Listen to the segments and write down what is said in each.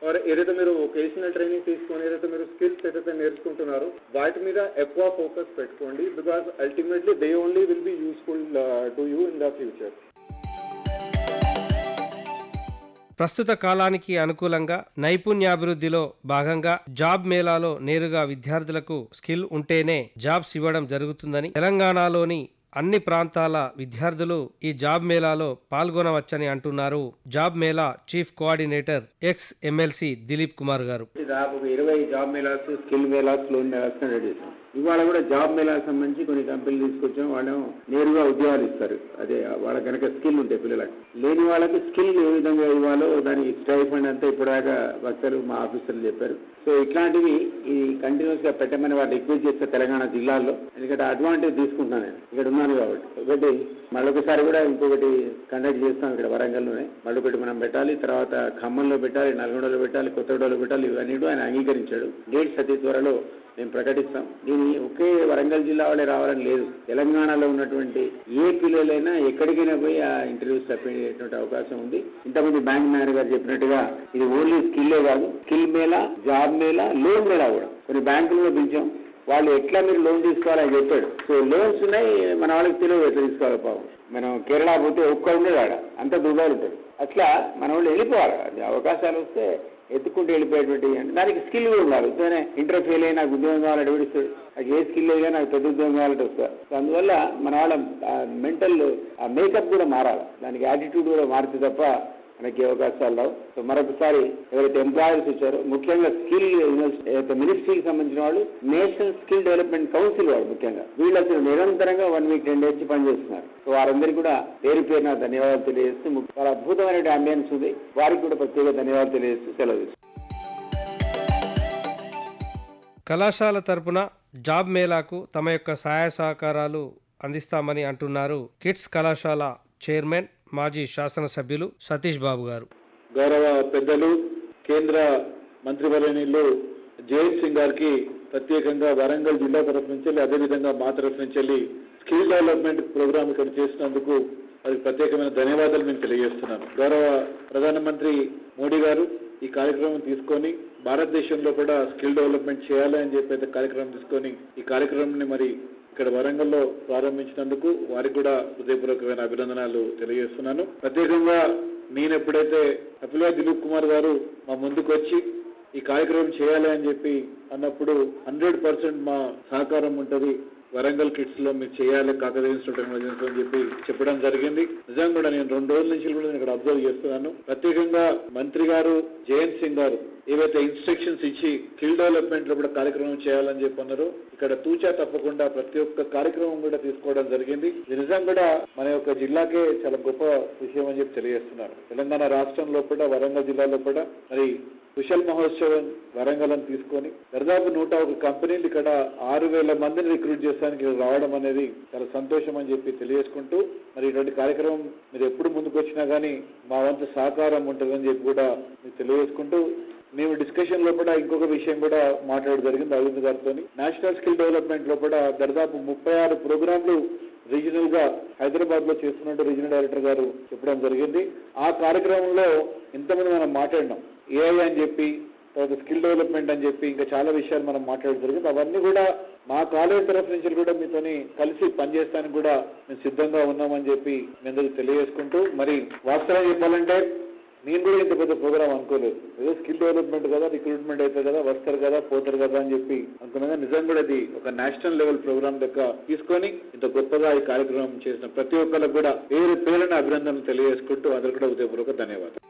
Are ఏదైతే మీరు vocational training తీసుకొని ఏదైతే మీరు స్కిల్స్ ఏదైతే నేర్చుకుంటున్నారో వాటి మీద ఎక్కువ ఫోకస్ పెట్టుకోండి because ultimately they only will be useful to you in the future ప్రస్తుత కాలానికి అనుకూలంగా నైపుణ్యాభివృద్ధిలో భాగంగా జాబ్ మేళాలో నేరుగా విద్యార్థులకు స్కిల్ ఉంటేనే జాబ్స్ ఇవ్వడం జరుగుతుందని తెలంగాణలోని అన్ని ప్రాంతాల విద్యార్థులు ఈ జాబ్ మేళాలో పాల్గొనవచ్చని అంటున్నారు job mela chief coordinator ex MLC Dilip Kumar garu దాదాపు ఒక ఇరవై job melas skill melas loan melas conduct చేసాం ఇవాళ కూడా జాబ్ మేళాకి సంబంధించి కొన్ని కంపెనీలు తీసుకొచ్చాం వాళ్ళు నేరుగా ఉద్యోగాలు ఇస్తారు అదే వాళ్ళ కనుక స్కిల్ ఉంటాయి పిల్లలకి లేని వాళ్ళకి స్కిల్ ఏ విధంగా ఇవ్వాలో దానికి స్టైఫండ్ అంతా ఇప్పటిదాకా వక్తలు మా ఆఫీసర్లు చెప్పారు సో ఇట్లాంటివి ఈ కంటిన్యూస్ గా పెట్టమని వాళ్ళు రిక్వెస్ట్ చేస్తే తెలంగాణ జిల్లాల్లో ఎందుకంటే అడ్వాంటేజ్ తీసుకుంటున్నాను నేను ఇక్కడ ఉన్నాను కాబట్టి ఒకటి మళ్ళొకసారి కూడా ఇంకొకటి కండక్ట్ చేస్తాం ఇక్కడ వరంగల్లోనే మళ్ళీ ఒకటి మనం పెట్టాలి తర్వాత ఖమ్మంలో పెట్టాలి నల్గొండలో పెట్టాలి కొత్తగూడలో పెట్టాలి ఇవన్నీ కూడా ఆయన అంగీకరించాడు డేట్స్ అతి త్వరలో మేము ప్రకటిస్తాం దీన్ని ఒకే వరంగల్ జిల్లా వాళ్ళే రావాలని లేదు తెలంగాణలో ఉన్నటువంటి ఏ పిల్లలైనా ఎక్కడికైనా పోయి ఆ ఇంటర్వ్యూస్ అయ్యేటువంటి అవకాశం ఉంది ఇంతకుముందు బ్యాంక్ మేనేజర్ గారు చెప్పినట్టుగా ఇది ఓన్లీ స్కిల్లే కాదు skill mela job mela loan mela కూడా కొన్ని బ్యాంకులు పిలిచాం వాళ్ళు ఎట్లా మీరు లోన్ తీసుకోవాలని చెప్పాడు సో లోన్స్ ఉన్నాయి మన వాళ్ళకి తెలియదు ఎట్లా తీసుకోవాలి పాపం మనం కేరళ పోతే ఒక్క ఉండేది ఆడ అంత దుబాయ్ ఉంటాడు అట్లా మన వాళ్ళు వెళ్ళిపోవాలి అది అవకాశాలు వస్తే ఎత్తుకుంటూ వెళ్ళిపోయేటువంటి అంటే దానికి స్కిల్ కూడా ఉండాలి ఉత్తనే ఇంటర్ ఫెయిల్ అయినా నాకు ఉద్యోగం కావాలంటే విడిస్తాడు నాకు ఏ స్కిల్ అయినా నాకు పెద్ద ఉద్యోగం కావాలంటే వస్తారు సో అందువల్ల మన వాళ్ళ మెంటల్ ఆ మేకప్ కూడా మారాలి దానికి యాటిట్యూడ్ కూడా మారితే తప్ప మనకి అవకాశాలు రావు సో మరొకసారి ఎవరైతే ఎంప్లాయర్స్ వచ్చారో ముఖ్యంగా స్కిల్ మినిస్ట్రీకి సంబంధించిన వాళ్ళు నేషనల్ స్కిల్ డెవలప్మెంట్ కౌన్సిల్ వాళ్ళు ముఖ్యంగా వీళ్ళు అసలు నిరంతరంగా వన్ వీక్ టెన్ డేస్ పనిచేస్తున్నారు సో వారందరికీ కూడా పేరు పేరున ధన్యవాదాలు తెలియజేస్తూ ము- చాలా అద్భుతమైన అంబియన్స్ ఉంది వారికి కూడా ప్రత్యేక ధన్యవాదాలు తెలియజేస్తూ సెలవు తీసుకుంటాను. కళాశాల తరపున జాబ్ మేళాకు తమ యొక్క సహాయ సహకారాలు అందిస్తామని అంటున్నారు కిడ్స్ కళాశాల చైర్మన్ మాజీ శాసనసభ్యులు సతీష్ బాబు గారు గౌరవ పెద్దలు కేంద్ర మంత్రివర్యనీయులు జయంత్ సింగ్ గారికి ప్రత్యేకంగా వరంగల్ జిల్లా తరఫు నుంచి వెళ్ళి అదేవిధంగా మా తరఫు నుంచి వెళ్ళి స్కిల్ డెవలప్మెంట్ ప్రోగ్రామ్ ఇక్కడ చేసినందుకు వారికి ప్రత్యేకమైన ధన్యవాదాలు నేను తెలియజేస్తున్నాను గౌరవ ప్రధానమంత్రి మోడీ గారు ఈ కార్యక్రమం తీసుకొని భారతదేశంలో కూడా స్కిల్ డెవలప్మెంట్ చేయాలి అని చెప్పి అయితే కార్యక్రమం తీసుకొని ఈ కార్యక్రమాన్ని మరి ఇక్కడ వరంగల్లో ప్రారంభించినందుకు వారికి కూడా హృదయపూర్వకమైన అభినందనలు తెలియజేస్తున్నాను ప్రత్యేకంగా నేను ఎప్పుడైతే అపిలా దిలీప్ కుమార్ గారు మా ముందుకు వచ్చి ఈ కార్యక్రమం చేయాలి అని చెప్పి అన్నప్పుడు హండ్రెడ్ పర్సెంట్ మా సహకారం ఉంటది వరంగల్ కిడ్స్ లో మీరు చేయాలి కాకతీయ ఇన్స్టిట్యూట్ ఎమర్జెన్సీ అని చెప్పి చెప్పడం జరిగింది నిజంగా కూడా నేను రెండు రోజుల నుంచి కూడా నేను ఇక్కడ అబ్జర్వ్ చేస్తున్నాను ప్రత్యేకంగా మంత్రి గారు జయంత్ సింగ్ గారు ఏవైతే ఇన్స్ట్రక్షన్స్ ఇచ్చి స్కిల్ డెవలప్మెంట్ లో కూడా కార్యక్రమం చేయాలని చెప్పి అన్నారో ఇక్కడ తూచా తప్పకుండా ప్రతి ఒక్క కార్యక్రమం కూడా తీసుకోవడం జరిగింది ఇది నిజం కూడా మన యొక్క జిల్లాకే చాలా గొప్ప విషయం అని చెప్పి తెలియజేస్తున్నారు తెలంగాణ రాష్ట్రంలో కూడా వరంగల్ జిల్లాలో కూడా మరి కుశల్ మహోత్సవం వరంగల్ అని తీసుకొని దాదాపు నూట ఒక కంపెనీలు ఇక్కడ ఆరు వేల మందిని రిక్రూట్ చేసడానికి ఇక్కడ రావడం అనేది చాలా సంతోషం అని చెప్పి తెలియజేసుకుంటూ మరి ఇటువంటి కార్యక్రమం మీరు ఎప్పుడు ముందుకు వచ్చినా కానీ మా వంతు సహకారం ఉంటుందని చెప్పి కూడా మీకు తెలియజేసుకుంటూ మేము డిస్కషన్ లో కూడా ఇంకొక విషయం కూడా మాట్లాడడం జరిగింది అరవింద్ గారితో నేషనల్ స్కిల్ డెవలప్మెంట్ లో కూడా దాదాపు ముప్పై ఆరు ప్రోగ్రాంలు రీజనల్ గా హైదరాబాద్ లో చేస్తున్నట్టు రీజనల్ డైరెక్టర్ గారు చెప్పడం జరిగింది ఆ కార్యక్రమంలో ఇంతమంది మనం మాట్లాడినాం ఏఐ అని చెప్పి తర్వాత స్కిల్ డెవలప్మెంట్ అని చెప్పి ఇంకా చాలా విషయాలు మనం మాట్లాడడం జరిగింది అవన్నీ కూడా మా కాలేజ్ తరఫు నుంచి కూడా మీతోని కలిసి పనిచేస్తానికి కూడా మేము సిద్ధంగా ఉన్నామని చెప్పి మీ అందరికి తెలియజేసుకుంటూ మరి వాస్తవం చెప్పాలంటే నేను కూడా ఇంత పెద్ద ప్రోగ్రామ్ అనుకోలేదు ఏదో స్కిల్ డెవలప్మెంట్ కదా రిక్రూట్మెంట్ అవుతుంది కదా వస్తారు కదా పోతారు కదా అని చెప్పి అనుకున్నా నిజం కూడా ఇది ఒక నేషనల్ లెవెల్ ప్రోగ్రామ్ లెక్క తీసుకొని ఇంత గొప్పగా ఈ కార్యక్రమం చేసిన ప్రతి ఒక్కరికి కూడా పేరు పేరున అభినందనలు తెలియజేసుకుంటూ అందరికీ కూడా హృదయపూర్వక ధన్యవాదాలు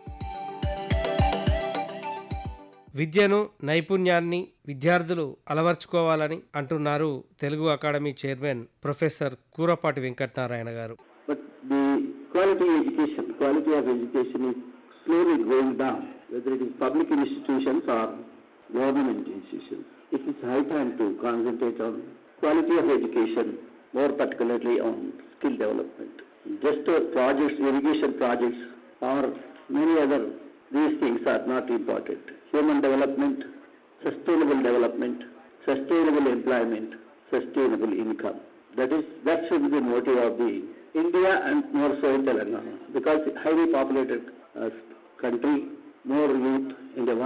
విద్యను నైపుణ్యాన్ని విద్యార్థులు అలవర్చుకోవాలని అంటున్నారు Telugu academy chairman professor Kurapati Venkatanarayana garu But the quality education, quality of education is slowly going down, whether it is public institutions or government institutions. It is high time to concentrate on quality of education, more particularly on skill development. Just uh, projects, irrigation projects or many other, these things are not important. Human development, sustainable development, sustainable employment, sustainable income. That is, that should be the motive of the India and more so in Telangana, because highly populated uh, country, more youth in the